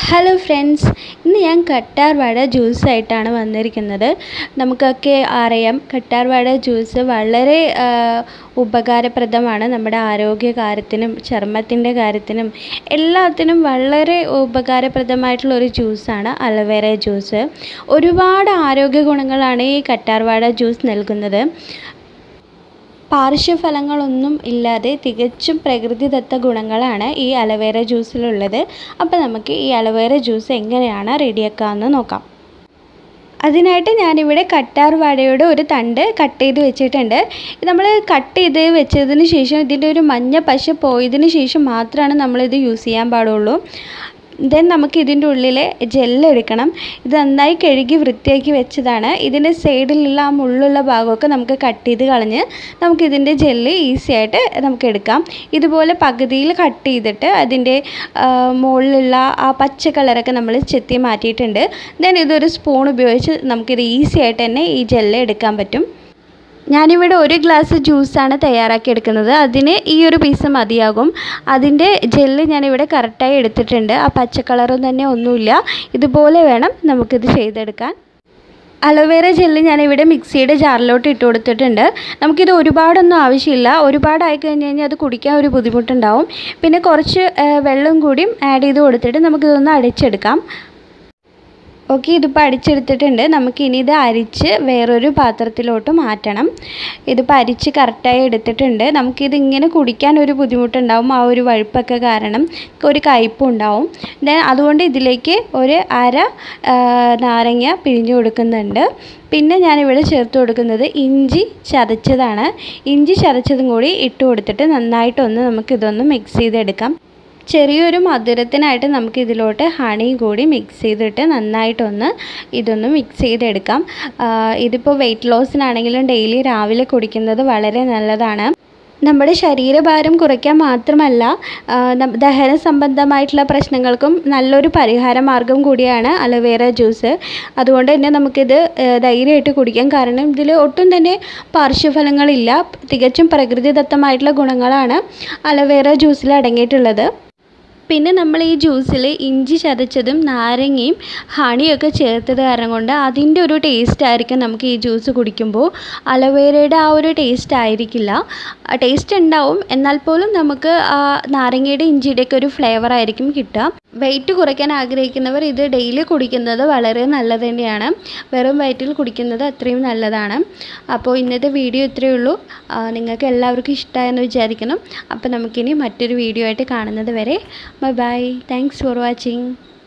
hello friends ഇന്ന് ഞാൻ കറ്റാർ വാഴ ജ്യൂസായിട്ടാണ് വന്നിരിക്കുന്നത് നമുക്കൊക്കെ അറിയാം കറ്റാർ വാഴ ജ്യൂസ് വളരെ ആ, ഉപകാരപ്രദമാണ് നമ്മുടെ ആരോഗ്യ കാര്യത്തിനും ചർമ്മത്തിൻ്റെ കാര്യത്തിനും എല്ലാത്തിനും വളരെ ഉപകാരപ്രദമായിട്ടുള്ള ഒരു ജ്യൂസാണ് അലോവേര ജ്യൂസ് ഒരുപാട് ആരോഗ്യ ഗുണങ്ങളാണ് ഈ കറ്റാർ വാഴ ജ്യൂസ് നൽകുന്നത് പാർശ്വഫലങ്ങളൊന്നും ഇല്ലാതെ തികച്ചും പ്രകൃതിദത്ത ഗുണങ്ങളാണ് ഈ അലോവേര ജ്യൂസിലുള്ളത് അപ്പോൾ നമുക്ക് ഈ അലോവേര ജ്യൂസ് എങ്ങനെയാണ് റെഡിയാക്കാമെന്ന് നോക്കാം അതിനായിട്ട് ഞാനിവിടെ കറ്റാർ വാഴയുടെ ഒരു തണ്ട് കട്ട് ചെയ്ത് വെച്ചിട്ടുണ്ട് നമ്മൾ കട്ട് ചെയ്ത് വെച്ചതിന് ശേഷം ഇതിൻ്റെ ഒരു മഞ്ഞ പശ പോയതിന് ശേഷം മാത്രമാണ് നമ്മളിത് യൂസ് ചെയ്യാൻ പാടുള്ളൂ ദെൻ നമുക്ക് ഇതിൻ്റെ ഉള്ളിലെ ജെല്ല് എടുക്കണം ഇത് നന്നായി കഴുകി വൃത്തിയാക്കി വെച്ചതാണ് ഇതിൻ്റെ സൈഡിലുള്ള ആ മുള്ളുള്ള ഭാഗമൊക്കെ നമുക്ക് കട്ട് ചെയ്ത് കളഞ്ഞ് നമുക്കിതിൻ്റെ ജെല്ല് ഈസി ആയിട്ട് നമുക്ക് എടുക്കാം ഇതുപോലെ പകുതിയിൽ കട്ട് ചെയ്തിട്ട് അതിൻ്റെ ആ, മുകളിലുള്ള ആ പച്ച കളറൊക്കെ നമ്മൾ ചെത്തി മാറ്റിയിട്ടുണ്ട് ദെൻ ഇതൊരു സ്പൂൺ ഉപയോഗിച്ച് നമുക്കിത് ഈസി ആയിട്ട് തന്നെ ഈ ജെല്ല് എടുക്കാൻ പറ്റും ഞാനിവിടെ ഒരു ഗ്ലാസ് ജ്യൂസാണ് തയ്യാറാക്കി എടുക്കുന്നത് അതിന് ഈ ഒരു പീസ് മതിയാകും അതിൻ്റെ ജെല്ല് ഞാനിവിടെ കറക്റ്റായി എടുത്തിട്ടുണ്ട് ആ പച്ച കളറും തന്നെ ഒന്നുമില്ല ഇതുപോലെ വേണം നമുക്കിത് ചെയ്തെടുക്കാൻ അലോവേര ജെല്ല് ഞാനിവിടെ മിക്സിയുടെ ജാറിലോട്ട് ഇട്ട് കൊടുത്തിട്ടുണ്ട് നമുക്കിത് ഒരുപാടൊന്നും ആവശ്യമില്ല ഒരുപാടായി കഴിഞ്ഞ് കഴിഞ്ഞാൽ അത് കുടിക്കാൻ ഒരു ബുദ്ധിമുട്ടുണ്ടാവും പിന്നെ കുറച്ച് ആ, വെള്ളം കൂടിയും ആഡ് ചെയ്ത് കൊടുത്തിട്ട് നമുക്കിതൊന്ന് അടിച്ചെടുക്കാം ഓക്കെ ഇതിപ്പോൾ അടിച്ചെടുത്തിട്ടുണ്ട് നമുക്കിനി ഇത് അരിച്ച് വേറൊരു പാത്രത്തിലോട്ട് മാറ്റണം ഇതിപ്പോൾ അരിച്ച് കറക്റ്റായി എടുത്തിട്ടുണ്ട് നമുക്കിത് ഇങ്ങനെ കുടിക്കാൻ ഒരു ബുദ്ധിമുട്ടുണ്ടാവും ആ ഒരു വഴുപ്പൊക്കെ കാരണം ഒരു കയ്പും ഉണ്ടാവും ദെൻ അതുകൊണ്ട് ഇതിലേക്ക് ഒരു അര ആ, നാരങ്ങ പിഴിഞ്ഞു കൊടുക്കുന്നുണ്ട് പിന്നെ ഞാനിവിടെ ചേർത്ത് കൊടുക്കുന്നത് ഇഞ്ചി ചതച്ചതാണ് ഇഞ്ചി ചതച്ചതും കൂടി ഇട്ട് കൊടുത്തിട്ട് നന്നായിട്ടൊന്ന് നമുക്കിതൊന്ന് മിക്സ് ചെയ്തെടുക്കാം ചെറിയൊരു മധുരത്തിനായിട്ട് നമുക്ക് ഇതിലോട്ട് ഹണി കൂടി മിക്സ് ചെയ്തിട്ട് നന്നായിട്ടൊന്ന് ഇതൊന്ന് മിക്സ് ചെയ്തെടുക്കാം ആ, ഇതിപ്പോൾ വെയിറ്റ് ലോസിനാണെങ്കിലും ഡെയിലി രാവിലെ കുടിക്കുന്നത് വളരെ നല്ലതാണ് നമ്മുടെ ശരീരഭാരം കുറയ്ക്കാൻ മാത്രമല്ല ആ, നം- ദഹന സംബന്ധമായിട്ടുള്ള പ്രശ്നങ്ങൾക്കും നല്ലൊരു പരിഹാര മാർഗം കൂടിയാണ് അലോവേര ജ്യൂസ് അതുകൊണ്ട് തന്നെ നമുക്കിത് ആ, ധൈര്യമായിട്ട് കുടിക്കാം കാരണം ഇതിൽ ഒട്ടും തന്നെ പാർശ്വഫലങ്ങളില്ല തികച്ചും പ്രകൃതിദത്തമായിട്ടുള്ള ഗുണങ്ങളാണ് അലോവേര ജ്യൂസിൽ അടങ്ങിയിട്ടുള്ളത് പിന്നെ നമ്മൾ ഈ ജ്യൂസിൽ ഇഞ്ചി ചതച്ചതും നാരങ്ങയും ഹണിയൊക്കെ ചേർത്തത് കാരണം കൊണ്ട് അതിൻ്റെ ഒരു ടേസ്റ്റ് ആയിരിക്കും നമുക്ക് ഈ ജ്യൂസ് കുടിക്കുമ്പോൾ അലോവേരയുടെ ആ ഒരു ടേസ്റ്റ് ആയിരിക്കില്ല ടേസ്റ്റ് ഉണ്ടാവും എന്നാൽ പോലും നമുക്ക് ആ നാരങ്ങയുടെ ഇഞ്ചിയുടെയൊക്കെ ഒരു ഫ്ലേവർ ആയിരിക്കും കിട്ടുക വെയിറ്റ് കുറയ്ക്കാൻ ആഗ്രഹിക്കുന്നവർ ഇത് ഡെയിലി കുടിക്കുന്നത് വളരെ നല്ലത് തന്നെയാണ് വെറും വയറ്റിൽ കുടിക്കുന്നത് അത്രയും നല്ലതാണ് അപ്പോൾ ഇന്നത്തെ വീഡിയോ ഇത്രയേ ഉള്ളൂ ആ, നിങ്ങൾക്ക് എല്ലാവർക്കും ഇഷ്ടമായെന്ന് വിചാരിക്കണം അപ്പോൾ നമുക്കിനി മറ്റൊരു വീഡിയോ ആയിട്ട് കാണുന്നത് വരെ bye bye thanks for watching